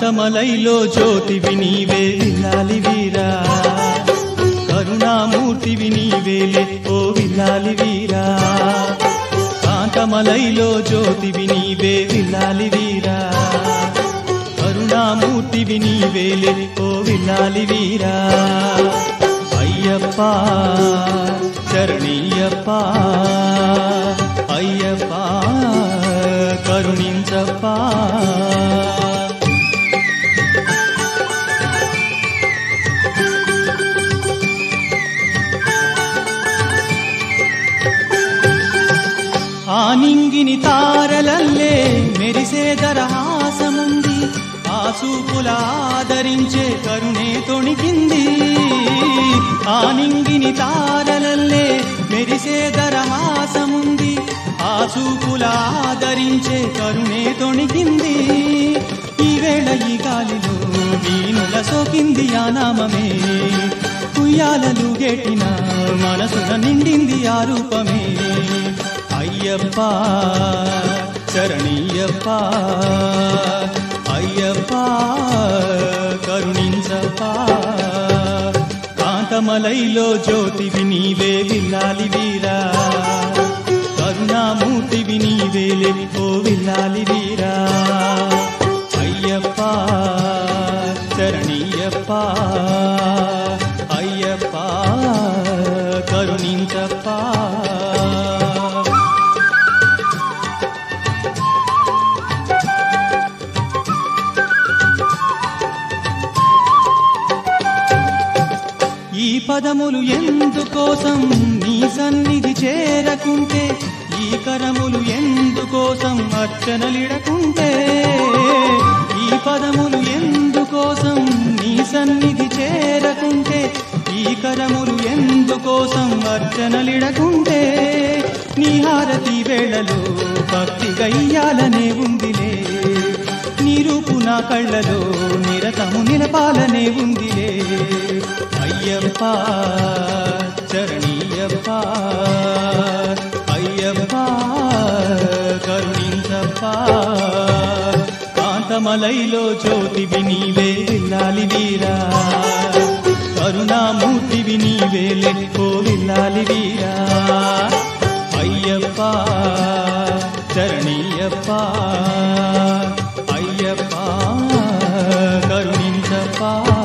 కాంతమలైలో జ్యోతివి నీవే విల్లాలి వీరా కరుణామూర్తివి నీవేలే ఓ విల్లాలి వీరా కాంతమలైలో జ్యోతివి నీవే విల్లాలి వీరా కరుణామూర్తివి నీవేలే ఓ విల్లాలి వీరా అయ్యప్ప చరణీయప్ప అయ్యప్ప కరుణించప్పా ఆనింగిని తారలల్లే మెరిసే దరహాసముంది ఆ చూపుల ఆదరించే కరుణే తొణికింది ఆనింగిని తారలల్లే మెరిసే దరహాసముంది ఆ చూపుల ఆదరించే కరుణే తొణికింది ఈ వేళ ఈ గాలిలో వీణుల సోకింది ఆ నామమే ఉయ్యాలలు గెట్టిన మనసున నిండింది ఆ రూపమే అయ్యప్ప చరణీయప్ప అయ్యప్ప కరుణించప్ప కాంతమలైలో జ్యోతివి నీవే విల్లాలి వీరా కరుణామూర్తివి నీవేలే ఓ విల్లాలి వీరా అయ్యప్ప చరణీయప్ప అయ్యప్ప కరుణించప్ప ఈ పదములు ఎందుకోసం నీ సన్నిధి చేరకుంటే ఈ కరములు ఎందుకోసం అర్చనలిడకుంటే ఈ పదములు ఎందుకోసం నీ సన్నిధి చేరకుంటే ఈ కరములు ఎందుకోసం అర్చనలిడకుంటే నీ హారతి వేళలో భక్తి గయ్యాలనే ఉందిలే నీ రూపు నా కళ్ళలో నిరతము నిలపాలనే ఉందిలే అయ్యప్ప చరణీయప్ప అయ్యప్ప కరుణించప్ప కాంతమలైలో జ్యోతివి నీవే విల్లాలి వీరా కరుణామూర్తివి నీవే లెక్కో విల్లాలి వీరా అయ్యప్ప చరణీయప్ప అయ్యప్ప కరుణించప్ప